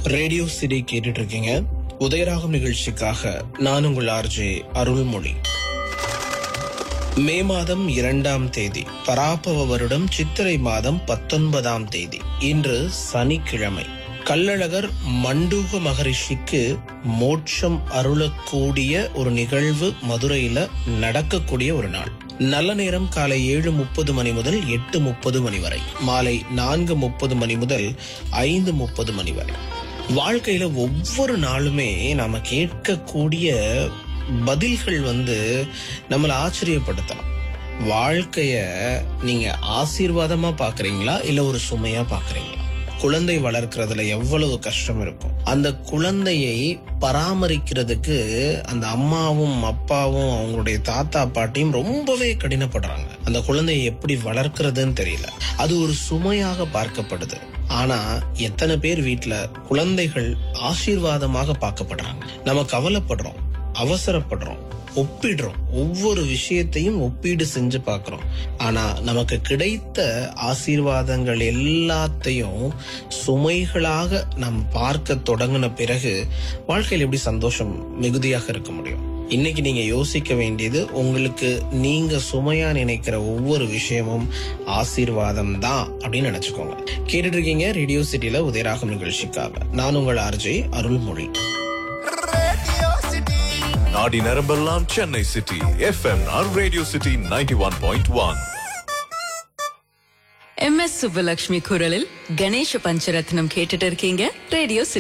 radio CD கேட்டுட்டு இருக்கீங்க உதயராகம் நிகழ்ச்சிக்காக நான் உங்கள் ஆர்ஜே அருள்மொழி மே மாதம் இரண்டாம் தேதி பராபவ வருடம் சித்திரை மாதம் பத்தொன்பதாம் தேதி இன்று சனிக்கிழமை கள்ளழகர் மண்டூக மகரிஷிக்கு மோட்சம் அருளக்கூடிய ஒரு நிகழ்வு மதுரையில நடக்கக்கூடிய ஒரு நாள் நல்ல நேரம் காலை ஏழு முப்பது மணி முதல் எட்டு முப்பது மணி வரை மாலை நான்கு முப்பது மணி முதல் ஐந்து முப்பது மணி வரை வாழ்க்கையில ஒவ்வொரு நாளுமே நாம கேட்கக்கூடிய பதில்கள் வந்து நம்மளை ஆச்சரியப்படுத்தலாம் வாழ்க்கைய நீங்க ஆசீர்வாதமா பாக்குறீங்களா இல்ல ஒரு சுமையா பாக்குறீங்களா குழந்தை வளர்க்கறதுல எவ்வளவு கஷ்டம் இருக்கும் அந்த குழந்தையை பராமரிக்கிறதுக்கு அந்த அம்மாவும் அப்பாவும் அவங்களுடைய தாத்தா பாட்டியும் ரொம்பவே கடினப்படுறாங்க அந்த குழந்தையை எப்படி வளர்க்கறதுன்னு தெரியல அது ஒரு சுமையாக பார்க்கப்படுது ஆனா எத்தனை பேர் வீட்ல குழந்தைகள் ஆசீர்வாதமாக பார்க்கப்படுறாங்க நம்ம கவலைப்படுறோம் அவசரப்படுறோம் ஒப்பிடுறோம் ஒவ்வொரு விஷயத்தையும் ஒப்பீடு செஞ்சு பார்க்கிறோம் ஆனா நமக்கு கிடைத்த ஆசீர்வாதங்கள் எல்லாத்தையும் சுமைகளாக நாம் பார்க்க தொடங்கின பிறகு வாழ்க்கையில் எப்படி சந்தோஷம் மிகுதியாக இருக்க முடியும் இன்னைக்கு நீங்க யோசிக்க வேண்டியது உங்களுக்கு நீங்க சுமையா நினைக்கிற ஒவ்வொரு விஷயமும் ஆசீர்வாதம் தான் அப்படின்னு நினைச்சுக்கோங்க கேட்டுட்டு இருக்கீங்க ரேடியோ சிட்டில உதயராகம் நிகழ்ச்சிக்காக நான் உங்கள் ஆர்ஜே அருள்மொழி நாடி நரம்பெல்லாம் சென்னை சிட்டி எஃப்எம்ஆர் radio city ninety one point one M S Subbulakshmi குரலில் கணேச பஞ்சரத்னம் கேட்டுட்டு இருக்கீங்க ரேடியோ சிட்டி